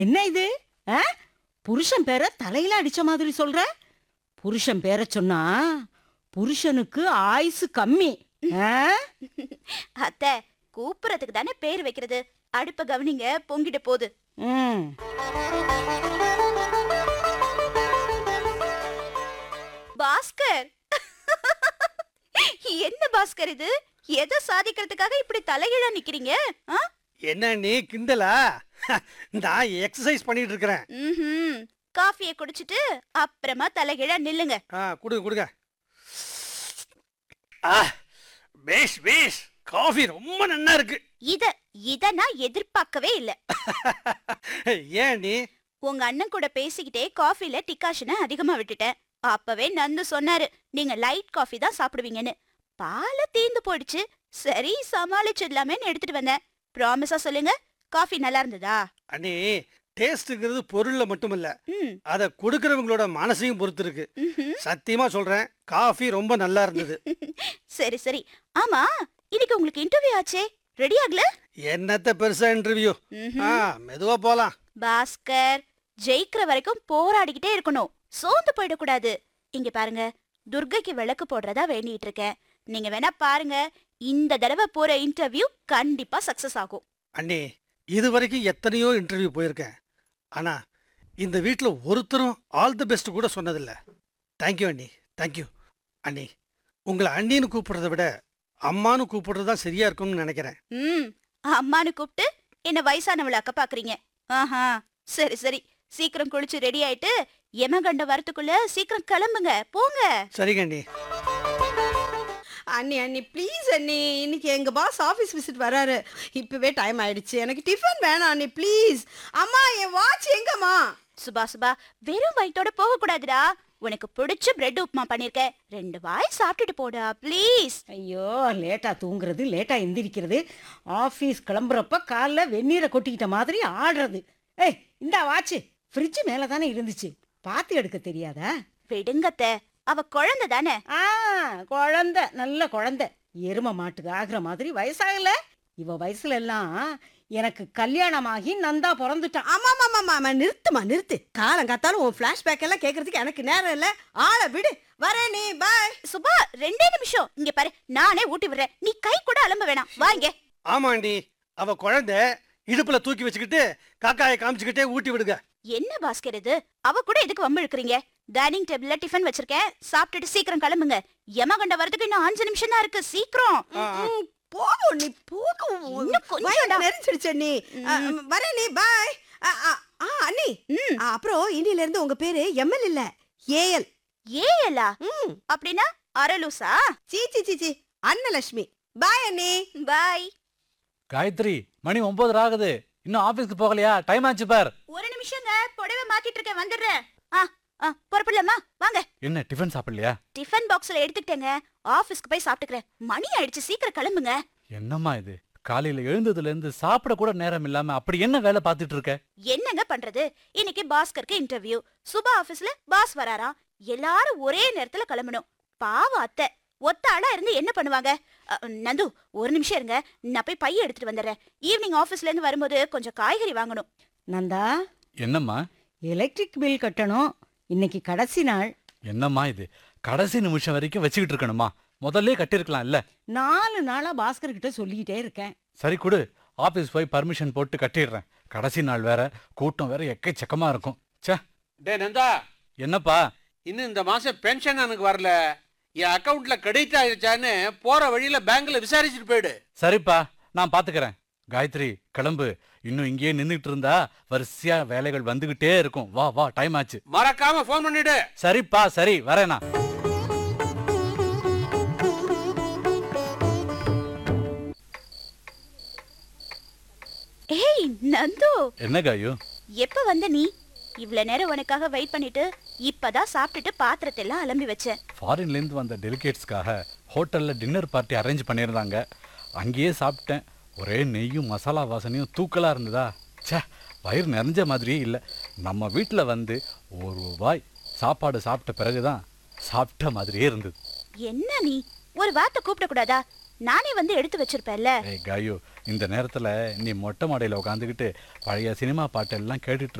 என்ன இது ஆ? புருஷன் பேரை தலையில அடிச்ச மாதிரி சொல்ற புருஷன் பேரை சொன்னா புருஷனுக்கு ஆயுசு கம்மி ஆ? அத்தை கூப்பிடறதுக்கு தானே பேர் வைக்கிறது அடுப்ப கவனிங்க பொங்கிட்டு போகுது ம். பாஸ்கர் என்ன பாஸ்கர் இது எதை சாதிக்கிறதுக்காக இப்படி தலைகீழா நிக்கிறீங்க ஆ? என்ன நீ கிண்டலா நான் எக்ஸசைஸ் பண்ணிட்டு இருக்கிறேன் ம்ஹும். காஃபியை குடிச்சிட்டு அப்புறமா தலைகீழா நில்லுங்க ஆ கொடுங்க கொடுங்க ஆ பேஷ் பேஷ் காஃபி ரொம்ப நன்னா இருக்கு இத இத நான் எதிர்பார்க்கவே இல்ல ஏன் நீ உங்க அண்ணன் கூட பேசிக்கிட்டே காஃபில டிகாஷனை அதிகமா விட்டுட்டேன் அப்பவே நந்து சொன்னாரு நீங்க லைட் காஃபி தான் சாப்பிடுவீங்கன்னு பால தீந்து போயிடுச்சு சரி சமாளிச்சிடலாமேன்னு எடுத்துட்டு வந்தேன் ப்ராமிஸா சொல்லுங்க காஃபி நல்லா இருந்ததா அண்ணி டேஸ்ட்டுங்கிறது பொருள்ல மட்டும் இல்ல ம் அதை கொடுக்கறவங்களோட மனசையும் பொறுத்து இருக்கு ம்ஹும். சத்தியமா சொல்றேன் காஃபி ரொம்ப நல்லா இருந்தது சரி சரி ஆமா இன்னைக்கு உங்களுக்கு இன்டர்வியூ ஆச்சே ரெடி ஆகல என்னத்த பெருசா இன்டர்வியூ ம்ஹும். ஆ மெதுவா போலாம் பாஸ்கர் ஜெயிக்கிற வரைக்கும் போராடிக்கிட்டே இருக்கணும் சோர்ந்து போயிடக்கூடாது இங்க பாருங்க துர்கைக்கு விளக்கு போடுறதா வேண்டிட்டு இருக்கேன் நீங்க வேணா பாருங்க இந்த தடவை போற இன்டர்வியூ கண்டிப்பா சக்சஸ் ஆகும் அண்ணி இது வரைக்கும் எத்தனையோ இன்டர்வியூ போயிருக்கேன் ஆனா இந்த வீட்ல ஒருத்தரும் ஆல் தி பெஸ்ட் கூட சொன்னதில்ல தேங்க்யூ அண்ணி தேங்க்யூ அண்ணி உங்களை அண்ணின்னு கூப்பிடுறத விட அம்மான்னு கூப்பிடுறது தான் சரியா இருக்கும்னு நினைக்கிறேன் ம் அம்மானு கூப்பிட்டு என்ன வயசானவள அக்க பாக்குறீங்க ஆஹா சரி சரி சீக்கிரம் குளிச்சு ரெடி ஆயிட்டு எமகண்ட வரத்துக்குள்ள சீக்கிரம் கிளம்புங்க போங்க சரிங்க அண்ணி அண்ணி அண்ணி ப்ளீஸ் அண்ணி இன்னைக்கு எங்க பாஸ் ஆஃபீஸ் விசிட் வராரு இப்பவே டைம் ஆயிடுச்சு எனக்கு டிஃபன் வேணாம் அண்ணி ப்ளீஸ் அம்மா என் வாட்ச் எங்கம்மா சுபா சுபா வெறும் வயித்தோட போக கூடாதுடா உனக்கு பிடிச்ச பிரெட் உப்புமா பண்ணிருக்கேன் ரெண்டு வாய் சாப்பிட்டுட்டு போடா ப்ளீஸ் ஐயோ லேட்டா தூங்குறது லேட்டா எந்திரிக்கிறது ஆபீஸ் கிளம்புறப்ப காலைல வெந்நீரை கொட்டிக்கிட்ட மாதிரி ஆடுறது ஏய் இந்தா வாட்சு ஃப்ரிட்ஜ் மேல தானே இருந்துச்சு பார்த்து எடுக்க தெரியாதா விடுங்கத்த அவ குழந்தை தானே ஆ குழந்தை நல்ல குழந்தை எரும மாட்டுக்கு ஆகுற மாதிரி வயசாகல இவ வயசுல எல்லாம் எனக்கு கல்யாணமாகி நந்தா பிறந்துட்டான் ஆமா ஆமா ஆமா ஆமா நிறுத்துமா நிறுத்து காலம் காத்தாலும் உன் ஃபிளாஷ்பேக் எல்லாம் கேட்கறதுக்கு எனக்கு நேரம் இல்ல ஆளை விடு வரேன் நீ பாய் சுபா ரெண்டே நிமிஷம் இங்க பாரு நானே ஊட்டி விடுறேன் நீ கை கூட அலம்ப வேணாம் வாங்க ஆமா அண்ணி அவ குழந்தை இடுப்புல தூக்கி வச்சுக்கிட்டு காக்காயை காமிச்சுக்கிட்டே ஊட்டி விடுங்க என்ன பாஸ்கர் இது அவ கூட எதுக்கு வம்பு இழுக்கிறீங்க டைனிங் டேபிள்ல டிஃபன் வச்சிருக்கேன் சாப்பிட்டுட்டு சீக்கிரம் கிளம்புங்க யமகண்ட வரதுக்கு இன்னும் அஞ்சு நிமிஷம் தான் இருக்கு சீக்கிரம் ஆ, ஆ. ம், போதும் நீ போதும் இன்னும் கொஞ்சம்டா. வயிறு நெரிச்சிடுச்சு அண்ணி ஆ, வரேன் நீ பாய் ஆ அண்ணி ம். ஆ, அப்புறம் இன்னில இருந்து உங்க பேரு எம்எல் இல்ல ஏஎல் ஏலா ம் அப்படின்னா அரலூசா சீ சீ சீ சீ அன்னலட்சுமி பாய் அண்ணி பாய் காயத்ரி மணி ஒன்பதரை ஆகுது இன்னும் ஆபீஸ்க்கு போகலையா டைம் ஆச்சு பார் ஒரு நிமிஷங்க புடவை மாத்திட்டு இருக்கேன் வந்துடுறேன் ஆ ஆ புறப்படலாமா வாங்க என்ன டிஃபன் சாப்பிடலையா டிஃபன் பாக்ஸ்ல எடுத்துக்கிட்டேங்க ஆபீஸ்க்கு போய் சாப்பிட்டுக்கிறேன் மணி ஆயிடுச்சு சீக்கிரம் கிளம்புங்க என்னம்மா இது காலையில எழுந்ததுல இருந்து சாப்பிட கூட நேரம் இல்லாம அப்படி என்ன வேலை பார்த்துட்டு இருக்க என்னங்க பண்றது இன்னைக்கு பாஸ்கருக்கு இன்டர்வியூ சுபா ஆபீஸ்ல பாஸ் வராராம் எல்லாரும் ஒரே நேரத்துல கிளம்பணும் பாவம் அத்தை ஒத்த ஆளா இருந்து என்ன பண்ணுவாங்க அ, நந்து ஒரு நிமிஷம் இருங்க நான் போய் பைய எடுத்துட்டு வந்துடுறேன் ஈவினிங் ஆபீஸ்ல இருந்து வரும்போது கொஞ்சம் காய்கறி வாங்கணும் நந்தா என்னம்மா எலக்ட்ரிக் பில் கட்டணும் இன்னைக்கு கடைசி நாள் என்னம்மா இது கடைசி நிமிஷம் வரைக்கும் வச்சுக்கிட்டு இருக்கணுமா முதல்ல கட்டிருக்கலாம் இல்ல நாலு நாளா பாஸ்கர் கிட்ட சொல்லிக்கிட்டே இருக்கேன் சரி கொடு ஆபீஸ் போய் பர்மிஷன் போட்டு கட்டிடுறேன் கடைசி நாள் வேற கூட்டம் வேற எக்கச்சக்கமா இருக்கும் ச்சே டே நந்தா என்னப்பா இன்னும் இந்த மாசம் பென்ஷன் எனக்கு வரல என் அக்கவுண்ட்ல கிரெடிட் ஆயிடுச்சான்னு போற வழியில பேங்க்ல விசாரிச்சுட்டு போயிடு சரிப்பா நான் பாத்துக்கறேன் காயத்ரி கிளம்பு இன்னும் இங்கேயே நின்னுட்டு இருந்தா வரிசையா வேலைகள் வந்துகிட்டே இருக்கும் வா வா டைம் ஆச்சு மறக்காம ஃபோன் பண்ணிடு சரிப்பா சரி வரேனா ஏய் நந்து என்ன காயு எப்ப வந்த நீ இவ்ளோ நேரம் உனக்காக வெயிட் பண்ணிட்டு இப்பதான் சாப்பிட்டுட்டு பாத்திரத்தை எல்லாம் அலம்பி வச்சேன் ஃபாரின்ல இருந்து வந்த டெலிகேட்ஸ்க்காக ஹோட்டல்ல டின்னர் பார்ட்டி அரேஞ்ச் பண்ணியிருந்தாங்க அங்கேயே சாப்பிட்டேன் ஒரே நெய்யும் மசாலா வாசனையும் தூக்கலா இருந்ததா ச்சே வயிறு நிறைஞ்ச மாதிரியே இல்லை நம்ம வீட்டில் வந்து ஒரு வாய் சாப்பாடு சாப்பிட்ட பிறகுதான் சாப்பிட்ட மாதிரியே இருந்தது என்ன நீ ஒரு வார்த்தை கூப்பிட கூடாதா நானே வந்து எடுத்து வச்சிருப்பேன்ல ஏய் காயு இந்த நேரத்துல நீ மொட்டை மாடையில உட்காந்துக்கிட்டு பழைய சினிமா பாட்டெல்லாம் கேட்டுட்டு